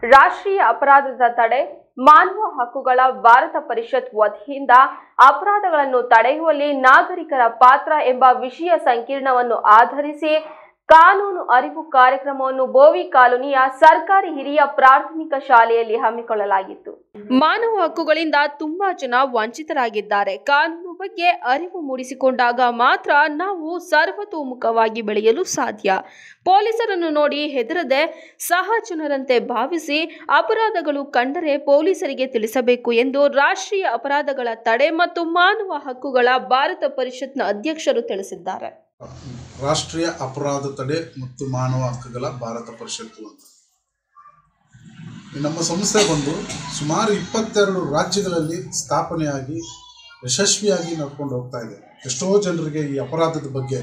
ರಾಷ್ಟ್ರೀಯ ಅಪರಾಧದ ತಡೆ ಮಾನವ ಹಕ್ಕುಗಳ ಭಾರತ ಪರಿಷತ್ ವತಿಯಿಂದ ಅಪರಾಧಗಳನ್ನು ತಡೆಯುವಲ್ಲಿ ನಾಗರಿಕರ ಪಾತ್ರ ಎಂಬ ವಿಷಯ ಸಂಕಿರಣವನ್ನು ಆಧರಿಸಿ ಕಾನೂನು ಅರಿವು ಕಾರ್ಯಕ್ರಮವನ್ನು ಬೋವಿ ಕಾಲೋನಿಯ ಸರ್ಕಾರಿ ಹಿರಿಯ ಪ್ರಾಥಮಿಕ ಶಾಲೆಯಲ್ಲಿ ಹಮ್ಮಿಕೊಳ್ಳಲಾಗಿತ್ತು ಮಾನವ ಹಕ್ಕುಗಳಿಂದ ತುಂಬಾ ಜನ ವಂಚಿತರಾಗಿದ್ದಾರೆ ಕಾನೂನು ಬಗ್ಗೆ ಅರಿವು ಮೂಡಿಸಿಕೊಂಡಾಗ ಮಾತ್ರ ನಾವು ಸರ್ವತೋಮುಖವಾಗಿ ಬೆಳೆಯಲು ಸಾಧ್ಯ ಪೊಲೀಸರನ್ನು ನೋಡಿ ಹೆದರದೆ ಸಹಜನರಂತೆ ಭಾವಿಸಿ ಅಪರಾಧಗಳು ಕಂಡರೆ ಪೊಲೀಸರಿಗೆ ತಿಳಿಸಬೇಕು ಎಂದು ರಾಷ್ಟ್ರೀಯ ಅಪರಾಧಗಳ ತಡೆ ಮತ್ತು ಮಾನವ ಹಕ್ಕುಗಳ ಭಾರತ ಪರಿಷತ್ನ ಅಧ್ಯಕ್ಷರು ತಿಳಿಸಿದ್ದಾರೆ ರಾಷ್ಟ್ರೀಯ ಅಪರಾಧ ತಡೆ ಮತ್ತು ಮಾನವ ಹಕ್ಕುಗಳ ಭಾರತ ಪರಿಷತ್ತು ಅಂತ ಈ ನಮ್ಮ ಸಂಸ್ಥೆ ಬಂದು ಸುಮಾರು ಇಪ್ಪತ್ತೆರಡು ರಾಜ್ಯಗಳಲ್ಲಿ ಸ್ಥಾಪನೆಯಾಗಿ ಯಶಸ್ವಿಯಾಗಿ ನಡ್ಕೊಂಡು ಹೋಗ್ತಾ ಇದೆ ಎಷ್ಟೋ ಜನರಿಗೆ ಈ ಅಪರಾಧದ ಬಗ್ಗೆ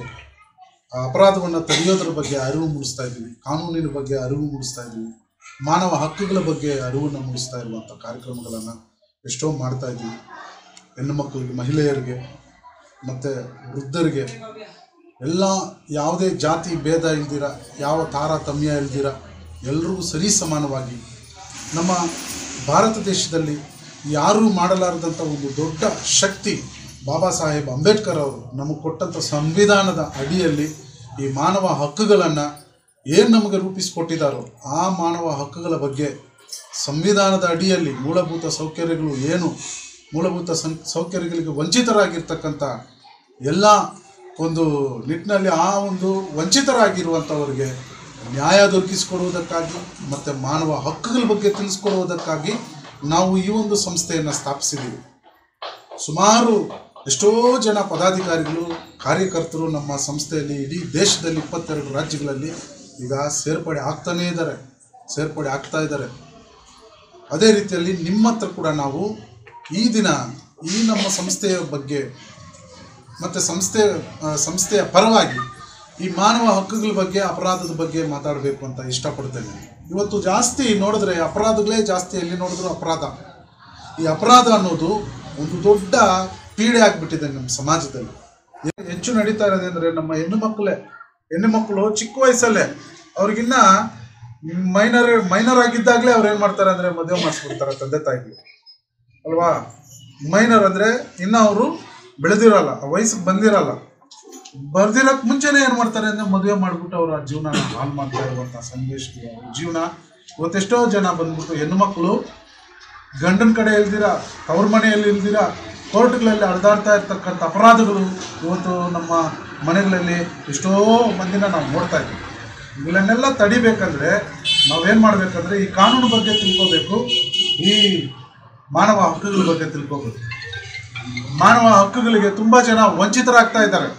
ಆ ಅಪರಾಧವನ್ನು ತಡೆಯೋದ್ರ ಬಗ್ಗೆ ಅರಿವು ಮೂಡಿಸ್ತಾ ಇದ್ದೀವಿ ಕಾನೂನಿನ ಬಗ್ಗೆ ಅರಿವು ಮೂಡಿಸ್ತಾ ಇದ್ದೀವಿ ಮಾನವ ಹಕ್ಕುಗಳ ಬಗ್ಗೆ ಅರಿವನ್ನು ಮೂಡಿಸ್ತಾ ಇರುವಂಥ ಕಾರ್ಯಕ್ರಮಗಳನ್ನು ಎಷ್ಟೋ ಮಾಡ್ತಾ ಇದ್ದೀವಿ ಹೆಣ್ಣು ಮಕ್ಕಳಿಗೆ ಮಹಿಳೆಯರಿಗೆ ಮತ್ತು ವೃದ್ಧರಿಗೆ ಎಲ್ಲ ಯಾವುದೇ ಜಾತಿ ಭೇದ ಇಲ್ದಿರ ಯಾವ ತಾರತಮ್ಯ ಇಲ್ದಿರ ಎಲ್ಲರಿಗೂ ಸರಿ ಸಮಾನವಾಗಿ ನಮ್ಮ ಭಾರತ ದೇಶದಲ್ಲಿ ಯಾರೂ ಮಾಡಲಾರದಂಥ ಒಂದು ದೊಡ್ಡ ಶಕ್ತಿ ಬಾಬಾ ಸಾಹೇಬ್ ಅಂಬೇಡ್ಕರ್ ಅವರು ನಮಗೆ ಕೊಟ್ಟಂಥ ಸಂವಿಧಾನದ ಅಡಿಯಲ್ಲಿ ಈ ಮಾನವ ಹಕ್ಕುಗಳನ್ನು ಏನು ನಮಗೆ ರೂಪಿಸಿಕೊಟ್ಟಿದ್ದಾರೋ ಆ ಮಾನವ ಹಕ್ಕುಗಳ ಬಗ್ಗೆ ಸಂವಿಧಾನದ ಅಡಿಯಲ್ಲಿ ಮೂಲಭೂತ ಸೌಕರ್ಯಗಳು ಏನು ಮೂಲಭೂತ ಸಂ ಸೌಕರ್ಯಗಳಿಗೆ ವಂಚಿತರಾಗಿರ್ತಕ್ಕಂಥ ಎಲ್ಲ ಒಂದು ನಿಟ್ಟಿನಲ್ಲಿ ಆ ಒಂದು ವಂಚಿತರಾಗಿರುವಂಥವರಿಗೆ ನ್ಯಾಯ ದೊರಕಿಸಿಕೊಡುವುದಕ್ಕಾಗಿ ಮತ್ತು ಮಾನವ ಹಕ್ಕುಗಳ ಬಗ್ಗೆ ತಿಳಿಸ್ಕೊಡುವುದಕ್ಕಾಗಿ ನಾವು ಈ ಒಂದು ಸಂಸ್ಥೆಯನ್ನು ಸ್ಥಾಪಿಸಿದ್ದೀವಿ ಸುಮಾರು ಎಷ್ಟೋ ಜನ ಪದಾಧಿಕಾರಿಗಳು ಕಾರ್ಯಕರ್ತರು ನಮ್ಮ ಸಂಸ್ಥೆಯಲ್ಲಿ ಇಡೀ ದೇಶದಲ್ಲಿ ಇಪ್ಪತ್ತೆರಡು ರಾಜ್ಯಗಳಲ್ಲಿ ಈಗ ಸೇರ್ಪಡೆ ಆಗ್ತಾನೇ ಇದ್ದಾರೆ ಸೇರ್ಪಡೆ ಆಗ್ತಾ ಇದ್ದಾರೆ ಅದೇ ರೀತಿಯಲ್ಲಿ ನಿಮ್ಮ ಹತ್ರ ಕೂಡ ನಾವು ಈ ದಿನ ಈ ನಮ್ಮ ಸಂಸ್ಥೆಯ ಬಗ್ಗೆ ಮತ್ತು ಸಂಸ್ಥೆ ಆ, ಸಂಸ್ಥೆಯ ಪರವಾಗಿ ಈ ಮಾನವ ಹಕ್ಕುಗಳ ಬಗ್ಗೆ ಅಪರಾಧದ ಬಗ್ಗೆ ಮಾತಾಡಬೇಕು ಅಂತ ಇಷ್ಟಪಡ್ತೇನೆ ಇವತ್ತು ಜಾಸ್ತಿ ನೋಡಿದ್ರೆ ಅಪರಾಧಗಳೇ ಜಾಸ್ತಿ ಎಲ್ಲಿ ನೋಡಿದ್ರು ಅಪರಾಧ ಈ ಅಪರಾಧ ಅನ್ನೋದು ಒಂದು ದೊಡ್ಡ ಪೀಡೆ ಆಗಿಬಿಟ್ಟಿದೆ ನಮ್ಮ ಸಮಾಜದಲ್ಲಿ ಏನ್ ಹೆಚ್ಚು ನಡೀತಾ ಇರೋದಂದ್ರೆ ನಮ್ಮ ಹೆಣ್ಣು ಮಕ್ಕಳೇ ಹೆಣ್ಣು ಮಕ್ಕಳು ಚಿಕ್ಕ ವಯಸ್ಸಲ್ಲೇ ಅವ್ರಿಗಿನ್ನ ಮೈನರ್ ಮೈನರ್ ಆಗಿದ್ದಾಗಲೇ ಅವ್ರು ಏನು ಮಾಡ್ತಾರೆ ಅಂದರೆ ಮದುವೆ ಮಾಡಿಸ್ಬಿಡ್ತಾರೆ ತಂದೆ ತಾಯಿಗೆ ಅಲ್ವಾ ಮೈನರ್ ಅಂದರೆ ಇನ್ನು ಅವರು ಬೆಳೆದಿರಲ್ಲ ಆ ವಯಸ್ಸಿಗೆ ಬಂದಿರಲ್ಲ ಬರ್ದಿರಕ್ಕೆ ಮುಂಚೆನೇ ಏನು ಮಾಡ್ತಾರೆ ಅಂದರೆ ಮದುವೆ ಮಾಡಿಬಿಟ್ಟು ಅವರ ಜೀವನ ಹಾಳು ಮಾಡ್ತಾ ಇರುವಂಥ ಸನ್ನಿವೇಶಗಳು ಅವ್ರ ಜೀವನ ಇವತ್ತೆಷ್ಟೋ ಜನ ಬಂದ್ಬಿಟ್ಟು ಹೆಣ್ಣು ಮಕ್ಕಳು ಗಂಡನ ಕಡೆ ಇಲ್ದಿರ ತವ್ರ ಮನೆಯಲ್ಲಿ ಇಲ್ದಿರ ಕೋರ್ಟ್ಗಳಲ್ಲಿ ಅಡ್ದಾಡ್ತಾ ಇರ್ತಕ್ಕಂಥ ಅಪರಾಧಗಳು ಇವತ್ತು ನಮ್ಮ ಮನೆಗಳಲ್ಲಿ ಎಷ್ಟೋ ಮಂದಿನ ನಾವು ನೋಡ್ತಾ ಇದ್ದೀವಿ ಇವುಗಳನ್ನೆಲ್ಲ ತಡಿಬೇಕಂದ್ರೆ ನಾವೇನು ಮಾಡಬೇಕಂದ್ರೆ ಈ ಕಾನೂನು ಬಗ್ಗೆ ತಿಳ್ಕೋಬೇಕು ಈ ಮಾನವ ಹಕ್ಕುಗಳ ಬಗ್ಗೆ ತಿಳ್ಕೋಬೇಕು ಮಾನವ ಹಕ್ಕುಗಳಿಗೆ ತುಂಬ ಜನ ವಂಚಿತರಾಗ್ತಾ ಇದ್ದಾರೆ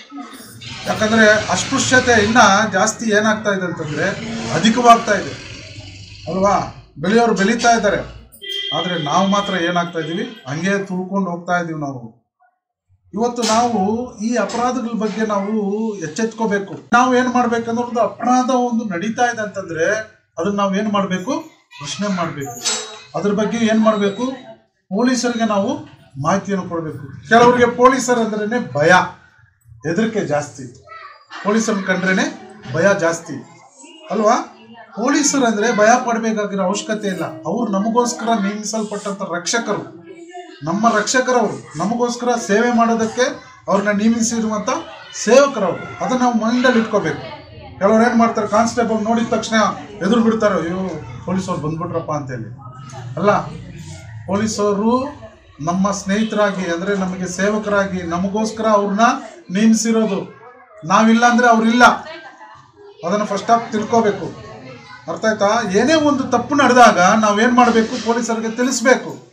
ಯಾಕಂದರೆ ಅಸ್ಪೃಶ್ಯತೆ ಇನ್ನ ಜಾಸ್ತಿ ಏನಾಗ್ತಾ ಇದೆ ಅಂತಂದರೆ ಅಧಿಕವಾಗ್ತಾ ಇದೆ ಅಲ್ವಾ ಬೆಳೆಯೋರು ಬೆಳೀತಾ ಇದ್ದಾರೆ ಆದರೆ ನಾವು ಮಾತ್ರ ಏನಾಗ್ತಾ ಇದ್ದೀವಿ ಹಂಗೆ ತುಳ್ಕೊಂಡು ಹೋಗ್ತಾ ಇದ್ದೀವಿ ನಾವು ಇವತ್ತು ನಾವು ಈ ಅಪರಾಧಗಳ ಬಗ್ಗೆ ನಾವು ಎಚ್ಚೆತ್ಕೋಬೇಕು ನಾವು ಏನು ಮಾಡ್ಬೇಕಂದ್ರೆ ಒಂದು ಅಪರಾಧ ಒಂದು ನಡೀತಾ ಇದೆ ಅಂತಂದ್ರೆ ಅದನ್ನ ನಾವು ಏನು ಮಾಡಬೇಕು ಪ್ರಶ್ನೆ ಮಾಡಬೇಕು ಅದ್ರ ಬಗ್ಗೆ ಏನು ಮಾಡಬೇಕು ಪೊಲೀಸರಿಗೆ ನಾವು ಮಾಹಿತಿಯನ್ನು ಕೊಡಬೇಕು ಕೆಲವರಿಗೆ ಪೊಲೀಸರು ಅಂದ್ರೇ ಭಯ ಹೆದರಿಕೆ ಜಾಸ್ತಿ ಪೊಲೀಸರನ್ನ ಕಂಡ್ರೇನೆ ಭಯ ಜಾಸ್ತಿ ಅಲ್ವಾ ಪೊಲೀಸರು ಅಂದ್ರೆ ಭಯ ಪಡಬೇಕಾಗಿರೋ ಅವಶ್ಯಕತೆ ಇಲ್ಲ ಅವ್ರು ನಮಗೋಸ್ಕರ ನೇಮಿಸಲ್ಪಟ್ಟಂತ ರಕ್ಷಕರು ನಮ್ಮ ರಕ್ಷಕರವರು ನಮಗೋಸ್ಕರ ಸೇವೆ ಮಾಡೋದಕ್ಕೆ ಅವ್ರನ್ನ ನೇಮಿಸಿರುವಂತ ಸೇವಕರವರು ಅದನ್ನ ನಾವು ಮೈಂಡಲ್ಲಿ ಇಟ್ಕೋಬೇಕು ಕೆಲವ್ರು ಏನು ಮಾಡ್ತಾರೆ ಕಾನ್ಸ್ಟೇಬಲ್ ನೋಡಿದ ತಕ್ಷಣ ಎದುರು ಬಿಡ್ತಾರೆ ಅಯ್ಯೋ ಪೊಲೀಸವ್ರು ಬಂದ್ಬಿಟ್ರಪ್ಪ ಅಂತೇಳಿ ಅಲ್ಲ ಪೊಲೀಸವರು ನಮ್ಮ ಸ್ನೇಹಿತರಾಗಿ ಅಂದರೆ ನಮಗೆ ಸೇವಕರಾಗಿ ನಮಗೋಸ್ಕರ ಅವ್ರನ್ನ ನೇಮಿಸಿರೋದು ನಾವಿಲ್ಲ ಅಂದರೆ ಅವರಿಲ್ಲ ಅದನ್ನು ಫಸ್ಟ್ ಆಫ್ ತಿಳ್ಕೋಬೇಕು ಅರ್ಥ ಆಯ್ತಾ ಏನೇ ಒಂದು ತಪ್ಪು ನಡೆದಾಗ ನಾವೇನು ಮಾಡಬೇಕು ಪೊಲೀಸರಿಗೆ ತಿಳಿಸ್ಬೇಕು